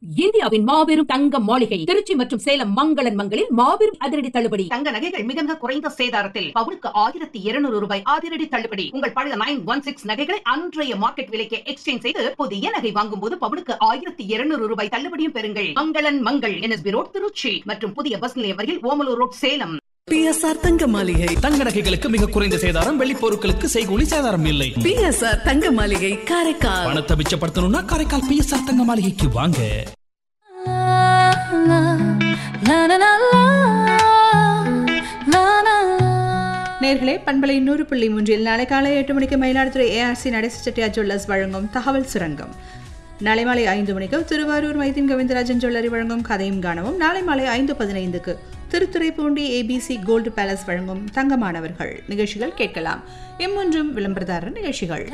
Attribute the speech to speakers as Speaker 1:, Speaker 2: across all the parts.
Speaker 1: இந்தியாவின் மாபெரும் தங்க மாளிகை திருச்சி மற்றும் சேலம் மங்களன் மங்களில் மாபெரும் அதிரடி தள்ளுபடி
Speaker 2: தங்க நகைகள் மிக மிக குறைந்த சேதாரத்தில் பவுனுக்கு ஆயிரத்தி இருநூறு ரூபாய் அதிரடி தள்ளுபடி உங்கள் பழைய நைன் ஒன் சிக்ஸ் நகைகளை அன்றைய மார்க்கெட் விலைக்கு எக்ஸ்சேஞ்ச் செய்து புதிய நகை வாங்கும் போது பவுனுக்கு ஆயிரத்தி இருநூறு ரூபாய் தள்ளுபடியும் பெறுங்கள் மங்களன் மங்கள் என்எஸ்பி ரோட் திருச்சி மற்றும் புதிய பஸ் நிலையம் வரையில் ஓமலூர் ரோட் சேலம்
Speaker 3: பிஎஸ்ஆர் தங்க மாளிகை
Speaker 4: தங்க நகைகளுக்கு மிக குறைந்த சேதாரம் வெள்ளி பொருட்களுக்கு செய்கூலி சேதாரம் இல்லை
Speaker 3: பிஎஸ்ஆர் தங்க மாளிகை காரைக்கால்
Speaker 4: பணத்தை மிச்சப்படுத்தணும்னா காரைக்கால் பிஎஸ்ஆர் தங்க மாளிகைக்கு வாங்க
Speaker 5: நேர்களே பண்பலை நூறு புள்ளி மூன்றில் நாளை காலை எட்டு மணிக்கு மயிலாடுதுறை ஏஆர்சி நடேச செட்டியார் ஜுவல்லர்ஸ் வழங்கும் தகவல் சுரங்கம் நாளை மாலை ஐந்து மணிக்கு திருவாரூர் மைதீன் கோவிந்தராஜன் ஜுவல்லரி வழங்கும் கதையும் காணவும் நாளை மாலை ஐந்து பதினைந்துக்கு திருத்துறைப்பூண்டி ஏபிசி கோல்டு பேலஸ் வழங்கும் தங்கமானவர்கள் நிகழ்ச்சிகள் கேட்கலாம் இம்மொன்றும் விளம்பரதாரர் நிகழ்ச்சிகள்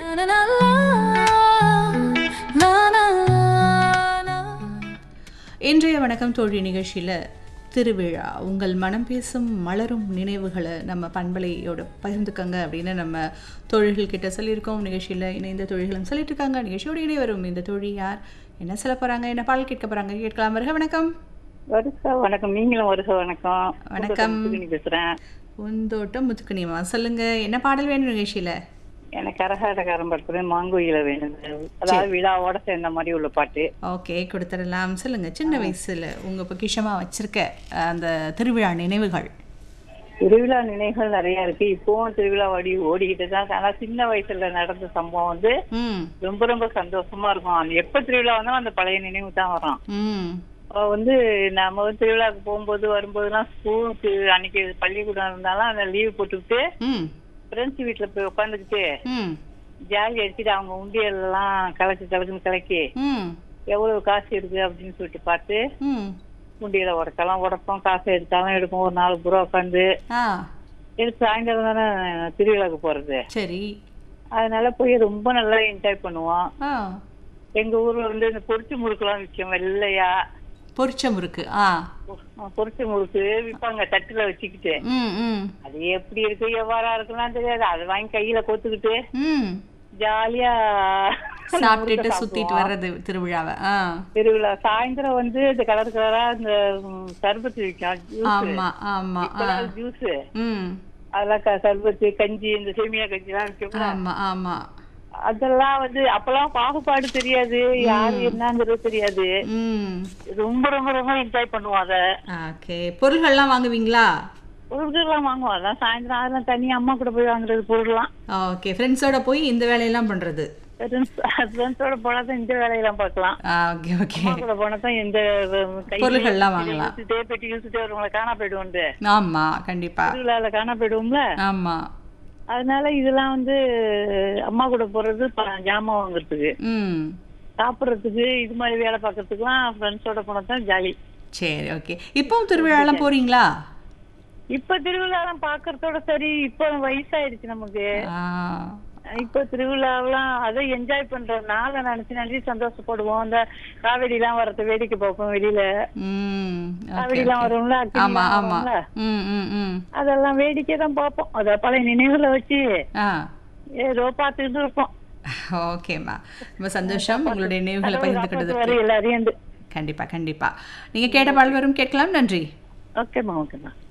Speaker 5: இன்றைய வணக்கம் தோழி நிகழ்ச்சியில் திருவிழா உங்கள் மனம் பேசும் மலரும் நினைவுகளை நம்ம பண்பலையோட பகிர்ந்துக்கங்க அப்படின்னு நம்ம தோழிகள் கிட்ட சொல்லியிருக்கோம் நிகழ்ச்சியில் இணைந்த தோழிகளும் சொல்லிட்டு இருக்காங்க நிகழ்ச்சியோடு இணை வரும் இந்த தோழி யார் என்ன சொல்ல போகிறாங்க என்ன பாடல் கேட்க போகிறாங்க கேட்கலாம் வருக வணக்கம்
Speaker 6: வருஷா வணக்கம் நீங்களும் வருஷ வணக்கம்
Speaker 5: வணக்கம்.
Speaker 6: புதுக்கோட்டை பேசுறேன்
Speaker 5: பூந்தோட்டம் முத்துக்குனியம்மா சொல்லுங்க என்ன பாடல் வேணும் நிகழ்ச்சியில்
Speaker 6: எனக்கு கரகாட்டக்காரன் படத்துல மாங்குயில வேணும் அதாவது விழாவோட சேர்ந்த மாதிரி உள்ள பாட்டு
Speaker 5: ஓகே கொடுத்துடலாம் சொல்லுங்க சின்ன வயசுல உங்க பொக்கிஷமா வச்சிருக்க அந்த திருவிழா நினைவுகள்
Speaker 6: திருவிழா நினைவுகள் நிறைய இருக்கு இப்பவும் திருவிழா ஓடி ஓடிக்கிட்டு தான் ஆனா சின்ன வயசுல நடந்த சம்பவம் வந்து
Speaker 5: ம்
Speaker 6: ரொம்ப ரொம்ப சந்தோஷமா இருக்கும் அந்த எப்ப திருவிழா வந்தாலும் அந்த பழைய நினைவு தான் வரும்
Speaker 5: ம்
Speaker 6: அப்ப வந்து நம்ம வந்து திருவிழாக்கு போகும்போது வரும்போதெல்லாம் ஸ்கூலுக்கு அன்னைக்கு பள்ளிக்கூடம் இருந்தாலும் அந்த லீவ் போட்டுக்கிட்டு
Speaker 5: ம்
Speaker 6: ஃப்ரெண்ட்ஸ் வீட்டுல போய் உட்காந்துக்கிட்டு
Speaker 5: ம்
Speaker 6: ஜாலி அடிச்சுட்டு அவங்க உண்டியல் எல்லாம் கலக்கு கலக்குன்னு கலக்கி
Speaker 5: ம்
Speaker 6: எவ்வளவு காசு இருக்கு அப்படின்னு சொல்லிட்டு பார்த்து
Speaker 5: ம்
Speaker 6: உண்டியல உடக்கலாம் உடப்போம் காசு எடுத்தாலும் எடுப்போம் ஒரு நாலு புறா உட்காந்து
Speaker 5: ஆ
Speaker 6: எடுத்து சாயந்தரம் தானே திருவிழாக்கு போறது
Speaker 5: சரி
Speaker 6: அதனால போய் ரொம்ப நல்லா என்ஜாய் பண்ணுவோம்
Speaker 5: ஆ
Speaker 6: எங்க ஊர்ல வந்து இந்த பொரிச்சு முறுக்குலாம் விற்கும் வெள்ளையா
Speaker 5: பொரிச்ச முறுக்கு ஆ
Speaker 6: பொ- பொரிச்ச முறுக்கு விற்பாங்க தட்டுல வச்சுக்கிட்டு
Speaker 5: ம் ம்
Speaker 6: அது எப்படி இருக்கு எவ்வாறா இருக்குலாம் தெரியாது அதை வாங்கி கையில கோத்துக்கிட்டு
Speaker 5: ம்
Speaker 6: ஜாலியா
Speaker 5: சாப்பிட்டுட்டு சுத்திட்டு வர்றது திருவிழாவை ஆ
Speaker 6: திருவிழா சாயந்தரம் வந்து இந்த கலர் கலரா இந்த ம், சர்பத்து விற்கும் ஜூஸ்
Speaker 5: ஆமா ஆமா ஆ
Speaker 6: ஜூஸ்
Speaker 5: ம்
Speaker 6: அதெல்லாம் க- சர்பத்து கஞ்சி இந்த சேமியா கஞ்சி எல்லாம் விற்கும்
Speaker 5: ஆமா ஆமா
Speaker 6: அதெல்லாம் வந்து அப்பெல்லாம் பாகுபாடு தெரியாது யாரு என்னங்கிறது தெரியாது
Speaker 5: ம்
Speaker 6: ரொம்ப ரொம்ப ரொம்ப என்ஜாய் பண்ணுவோம் அத
Speaker 5: ஓகே பொருள்கள்லாம் வாங்குவீங்களா
Speaker 6: பொருட்கள்லாம் வாங்குவோம் அதான் சாயந்தரம் அதெல்லாம் தனி அம்மா கூட போய் வாங்குறது பொருள்லாம்
Speaker 5: ஓகே ஃப்ரெண்ட்ஸோட போய் இந்த வேலையெல்லாம் பண்றது
Speaker 6: ஃப்ரெண்ட்ஸோட போனா தான் இந்த வேலையெல்லாம் பார்க்கலாம்
Speaker 5: ஓகே ஓகே
Speaker 6: அம்மா கூட போனா தான் எந்த கை
Speaker 5: பொருள்கள்லாம் வாங்கலாம்.
Speaker 6: யூசிட்டே பெட்டி யூசிட்டே வருவங்களை காணா போயிடுவோம்
Speaker 5: ஆமா கண்டிப்பா
Speaker 6: திருவிழால காணா போயிடுவோம்ல
Speaker 5: ஆமா
Speaker 6: அதனால இதெல்லாம் வந்து அம்மா கூட போறது ப- ஜாமான் வாங்குறதுக்கு
Speaker 5: ம்
Speaker 6: சாப்பிடுறதுக்கு இது மாதிரி வேலை பார்க்கறதுக்குலாம் ஃப்ரெண்ட்ஸோட போனா தான் ஜாலி
Speaker 5: சரி ஓகே இப்பவும் திருவிழாலாம் போறீங்களா
Speaker 6: இப்ப திருவிழாலாம் பாக்குறதோட சரி இப்போ வயசாயிடுச்சு நமக்கு
Speaker 5: ஆ,
Speaker 6: இப்ப திருவிழாவெல்லாம் அதை என்ஜாய் பண்றதுனால நினைச்சு நினைச்சு சந்தோஷப்படுவோம் இந்த காவேரி எல்லாம் வரது வேடிக்கை பார்ப்போம் வெளியில
Speaker 5: ம் ஓகே,
Speaker 6: காவேரி எல்லாம்
Speaker 5: ஓகே.
Speaker 6: வரும்ல அக்கினி
Speaker 5: ஆமா
Speaker 6: எல்லாம்
Speaker 5: ஆமா
Speaker 6: வரும்ல,
Speaker 5: ம் ம் ம்
Speaker 6: அதெல்லாம் வேடிக்கை தான் பார்ப்போம் அத பழைய நினைவுல வச்சு
Speaker 5: ஆ
Speaker 6: ஏதோ பார்த்துக்கிட்டு இருப்போம்
Speaker 5: ஓகேம்மா ரொம்ப சந்தோஷம் உங்களுடைய நினைவுகளை
Speaker 6: கடவுள் காப்பாத்து
Speaker 5: பகிர்ந்துக்கிட்டதுக்கு
Speaker 6: வர எல்லாரையும்
Speaker 5: கண்டிப்பா கண்டிப்பா நீங்க கேட்ட பால் வரும் கேட்கலாம் நன்றி
Speaker 6: ஓகேம்மா ஓகேம்மா